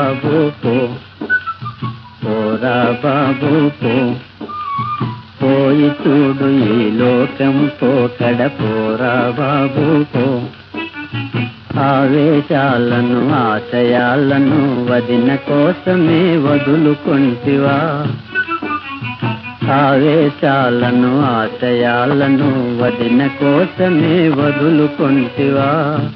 బాబు పో పోరా బాబు పో పోయి చూడు ఈ లోకం పోకడ పోరా బాబు పో ఆవేశాలను ఆశయాలను వదిన కోసమే వదులుకొంటివా ఆవేశాలను ఆశయాలను వదిన కోసమే వదులుకొంటివా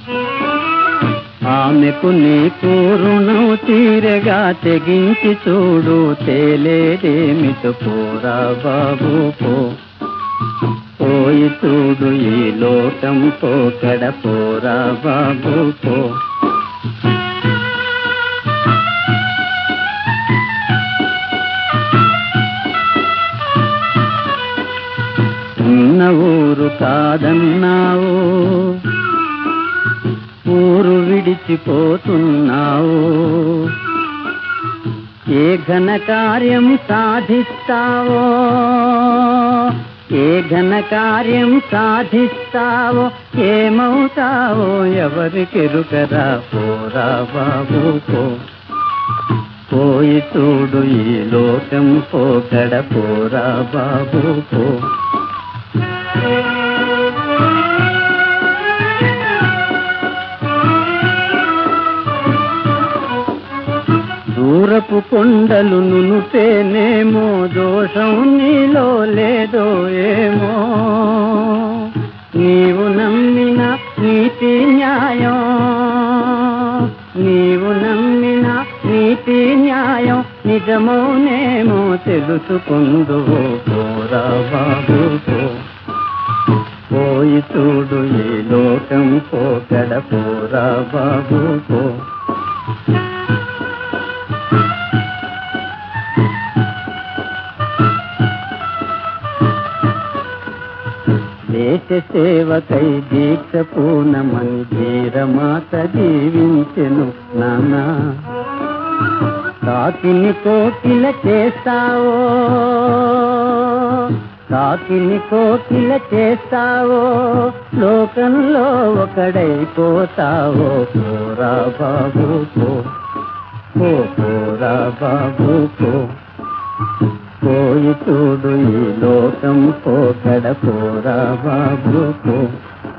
ఆమెకు నీకు రుణం తీరగా తెగించి చూడు తేలేదేమితో పోరా బాబు పో పోయి చూడు ఈ లోకం పోకడ పోరా బాబు పో ఉన్న ఊరు కాదన్నావు ఊరు విడిచిపోతున్నావు ఏ ఘన కార్యం సాధిస్తావో ఏ ఘన కార్యం సాధిస్తావో ఏమవుతావో ఎవరికెరుకరా పోరా బాబు పో పోయి చూడు ఈ లోకం పోకడ పోరా బాబు పో దూరపు కొండలు నునుపేనేమో దోషం నీలో లేదో ఏమో నీవు నమ్మిన నీతి న్యాయం నీవు నమ్మిన నీతి న్యాయం నిజమోనేమో తెలుసుకుందువో పోరా బాబు పో పోయి చూడు ఈ లోకం పోకడ పోరా బాబు పో దేశ సేవకై దీక్ష పూనమని ధీరమాత జీవించెను నానా కాకిని కోకిల చేస్తావో కాకిని కోకిల చేస్తావో లోకంలో ఒకడైపోతావో పోరా బాబు పో పో పోరా బాబు పో పోయి చూడు ఈ లోకం పోకడ పోరా బాబు పో